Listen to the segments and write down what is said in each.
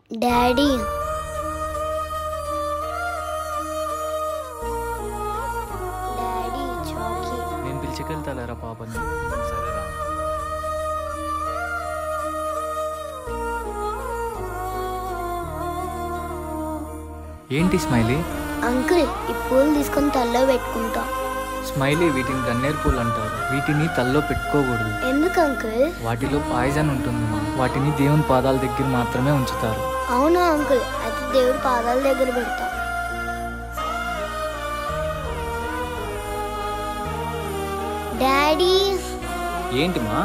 Daddy daddy Chaki నేను పిలిచికెళ్తాలేరా పాపని సరేరా ఏంటి స్మైలీ అంకుల్ ఈ పూలు తీసుకొని తల్లో పెట్టుకుంటా స్మైలీ వీటిని గన్నేరు పూలు అంటారు వీటిని తల్లో పెట్టుకోకూడదు ఎందుకు అంకుల్ వాటిలో పాయిజన్ ఉంటుంది మా. వాటిని దేవుని పాదాల దగ్గర మాత్రమే ఉంచుతారు అవునా అంకుల్ అయితే దేవుడి పాదాల దగ్గర పెడతా డాడీ ఏంటి మా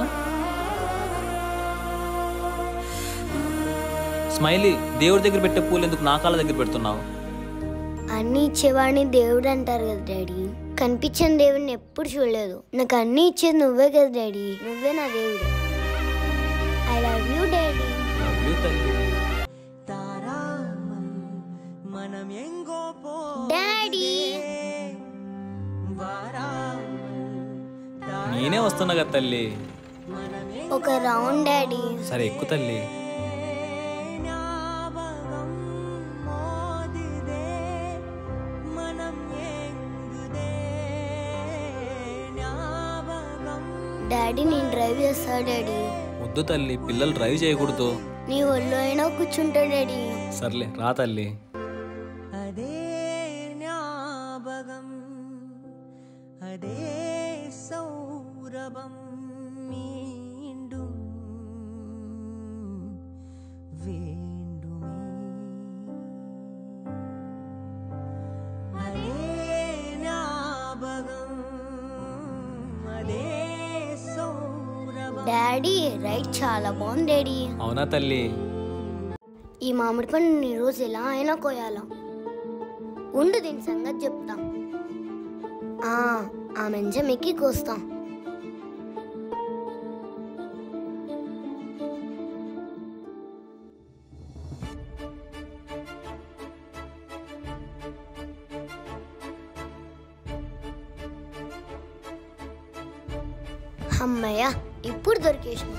స్మైలీ దేవుడి దగ్గర పెట్టే పూలు ఎందుకు నా కాళ్ళ దగ్గర పెడుతున్నావు అన్ని ఇచ్చేవాడిని దేవుడు అంటారు కదా డాడీ కనిపించని దేవుడిని ఎప్పుడు చూడలేదు నాకు అన్ని ఇచ్చేది నువ్వే కదా డాడీ నువ్వే నా దేవుడు I love you daddy Love you, తల్లి డాడీ నేనే వస్తున్నా కదా తల్లి ఒక రౌండ్ డాడీ సరే ఎక్కువ తల్లి డాడీ నేను డ్రైవ్ చేస్తా డాడీ వద్దు తల్లి పిల్లలు డ్రైవ్ చేయకూడదు నీ ఒళ్ళు అయినా కూర్చుంటా డాడీ సర్లే రా తల్లి అదే ஞாபகம் அதே சௌரபம் மீண்டும் வேண்டுமே அதே ஞாபகம் அதே சௌரபம் డాడీ రైట్ చాలా బాగుంది డాడీ అవునా తల్లి ఈ మామిడి పండు ఈ రోజు ఎలా అయినా కోయాలా ఉండు దీని సంగతి చెప్తా ఆ ఆ మంచం ఎక్కి కోస్తాం అమ్మయ్య ఇప్పుడు దొరికేసిన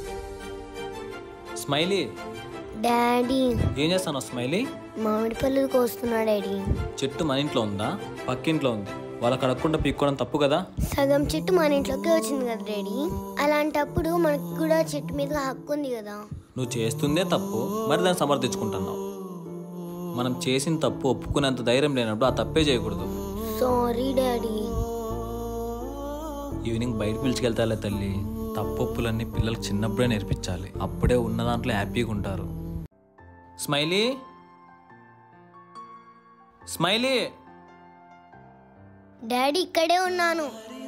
స్మైలీ డాడీ ఏం చేస్తాను స్మైలీ మామిడి పళ్ళు కోస్తున్నా డాడీ చెట్టు మన ఇంట్లో ఉందా పక్కింట్లో ఉంది వాళ్ళకి అడగకుండా పీక్కోవడం తప్పు కదా సగం చెట్టు మన ఇంట్లోకి వచ్చింది కదా డాడీ అలాంటప్పుడు మనకు కూడా చెట్టు మీద హక్కు ఉంది కదా నువ్వు చేస్తుందే తప్పు మరి దాన్ని సమర్థించుకుంటున్నావు మనం చేసిన తప్పు ఒప్పుకునేంత ధైర్యం లేనప్పుడు ఆ తప్పే చేయకూడదు సారీ డాడీ ఈవినింగ్ బయట పిలిచికెళ్తాలే తల్లి తప్పొప్పులన్నీ పిల్లలకు చిన్నప్పుడే నేర్పించాలి అప్పుడే ఉన్న దాంట్లో హ్యాపీగా ఉంటారు స్మైలీ స్మైలీ డాడీ ఇక్కడే ఉన్నాను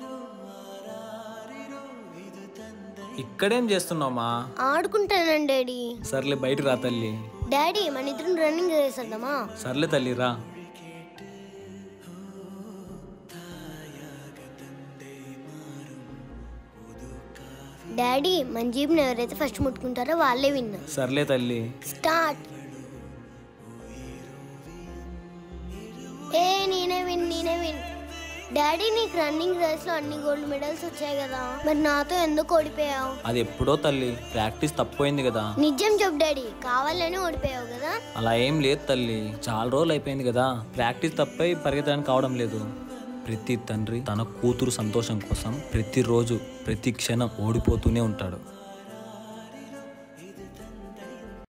ఇక్కడేం చేస్తున్నావుమా ఆడుకుంటానండి డాడీ సర్లే బయట రా తల్లి డాడీ మన ఇద్దరం రన్నింగ్ చేసేద్దామా సర్లే తల్లి రా డాడీ మన జీబ్ని ఎవరైతే ఫస్ట్ ముట్టుకుంటారో వాళ్ళే విన్ సర్లే తల్లి స్టార్ట్ ఏ నేనే విన్ నేనే విన్ డాడీ నీకు రన్నింగ్ రేస్ లో అన్ని గోల్డ్ మెడల్స్ వచ్చాయి కదా మరి నాతో ఎందుకు ఓడిపోయావు అది ఎప్పుడో తల్లి ప్రాక్టీస్ తప్పిపోయింది కదా నిజం చెప్పు డాడీ కావాలని ఓడిపోయావు కదా అలా ఏం లేదు తల్లి చాలా రోజులు అయిపోయింది కదా ప్రాక్టీస్ తప్పై పరిగెత్తడానికి కావడం లేదు ప్రతి తండ్రి తన కూతురు సంతోషం కోసం ప్రతిరోజు ప్రతి క్షణం ఓడిపోతూనే ఉంటాడు